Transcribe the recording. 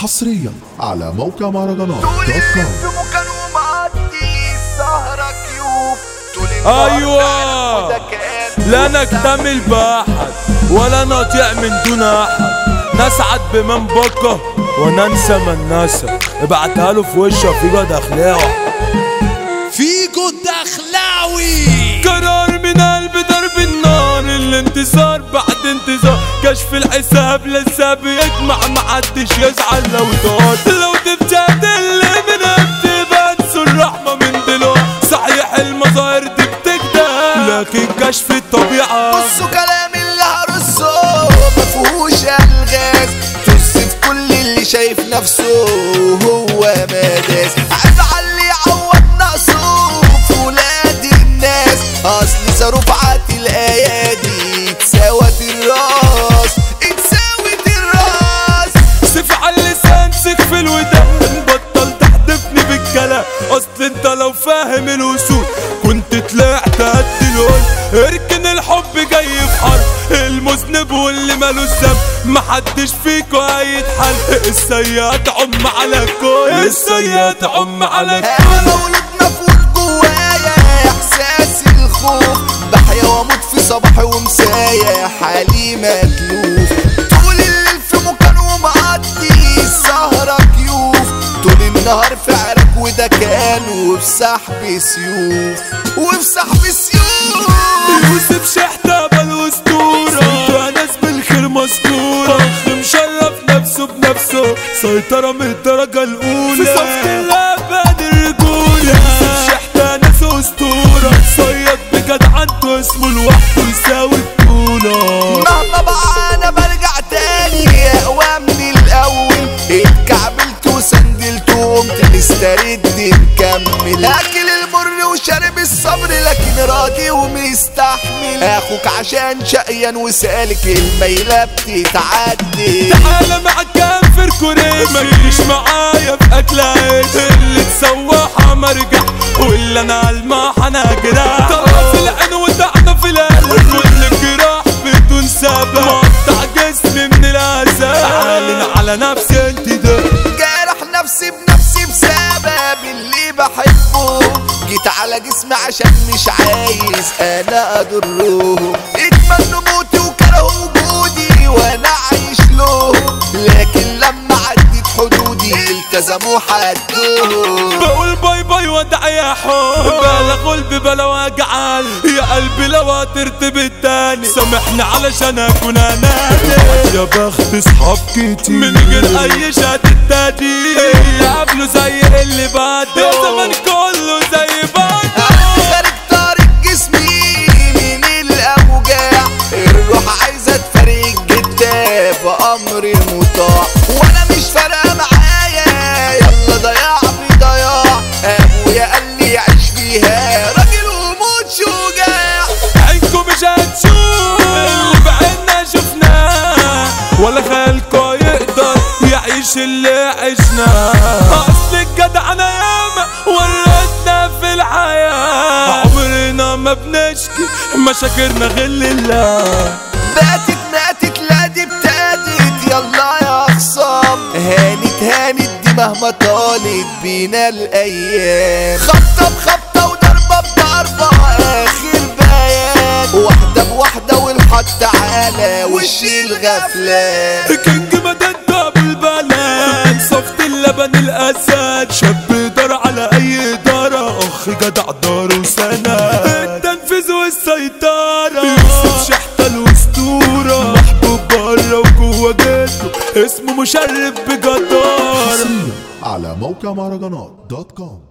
حصريا على موقع مهرجانات طول دوت كوم الليل في مكان ومعدي السهرة كيوف طول النهار أيوة. فعلا وده كان لا نكتمل بأحد ولا نطيع من دون أحد نسعد بمن بقى وننسى من نسى ابعتها له في وشه فيجو دخلاوي فيجو دخلاوي قرار من قلب ضرب النار الانتصار بعد انتظار كشف الحساب لسه بيجمع محدش يزعل لو طار لو تبتدل من بتبان الرحمة من دلوقتي صحيح المظاهر دي بتكدب لكن كشف الطبيعة بصوا كلام اللي هرصه مفهوش الغاز طز في كل اللي شايف نفسه هو مداس عيب على اللي يعوض نقصه في ولاد الناس اصل صاروخ عاتي الايادي اتساوت الراس اتساوت الراس سيف على اللسان سيف في الودان بطل تحدفني بالكلام اصل انت لو فاهم الوصول كنت طلعت قد الهول اركن الحب جاي في حرب المذنب واللي مالوش ذنب محدش فيكو هيتحل السيئات عم على الكل السيئات عم على انا الكل مولود مفقود جوايا احساس الخوف بحيا واموت في صباحي ومسايا حالي متلوف طول الليل في مكان ومعدي السهرة كيوف طول النهار في عرك وده كان وفي سحب سيوف وفي سحب سيوف يوسف شحتة بالاسطورة سيطرة ناس بالخير مذكورة اخ مشرف نفسه بنفسه سيطرة من الدرجة الأولى في صف الأبد الرجولة يوسف شحتة ناس أسطورة صياد بجدعنته اسمه لوحده يساوي البطولة مهما بقى انا برجع تاني اقوى من الاول اتكعبلت وسندلت وقمت مسترد مكمل اكل المر وشارب الصبر لكن راضي ومستحمل اخوك عشان شقيان وسالك الميلة بتتعدي تعالى مع كافر كوريش ما تجيش معايا في اكل عيش اللي تسوحها مرجع واللي انا الماح انا جراح طلع في العين وتعنا في القلب واللي جراح بدون سبب مقطع جسمي من العذاب تعالن على نفسي انت ده جارح نفسي بنفسي بسبب اللي بحبه جيت على جسمي عشان مش عايز انا اضرهم اتمنوا موتي وكرهوا وجودي وانا عايش لهم لكن لما عديت حدودي التزموا حدهم بقول باي باي ودع يا حب بلا قلبي بلا وجعان يا قلبي لو هترتبط تاني سامحني علشان اكون اناني يا بخت اصحاب كتير من غير اي شهادة تقدير اللي قبله زي اللي بعده يا زمان كله زي بعده خارج طارق جسمي من الاوجاع الروح عايزه تفرق جدا بامر مطاع وانا مش فارقه معايا يلا ضياع بضياع ابويا قال لي عيش فيها راجل وموت شجاع عينكم مش هتشوف اللي بعيننا شفناه ولا خيالكوا يقدر يعيش اللي عشناه اصل الجدع انا ياما وريتنا في الحياة عمرنا ما بنشكي مشاكرنا غل الله باتت ماتت لا دي ابتدت يلا يا خصام هانت هانت دي مهما طالت بينا الايام خبطه بخبطه وضربه بضربه اخر بيان واحده بواحده والحط على وش الغفلان كينج مدد بالبلد صفت اللبن الاسد شاب دار على اي دارة اخ جدع دار وسند التنفيذ والسيطرة يوسف شحتة الاسطورة محبوب بره وجوه جده اسمه مشرف بجدارة حصريا على موقع مهرجانات دوت كوم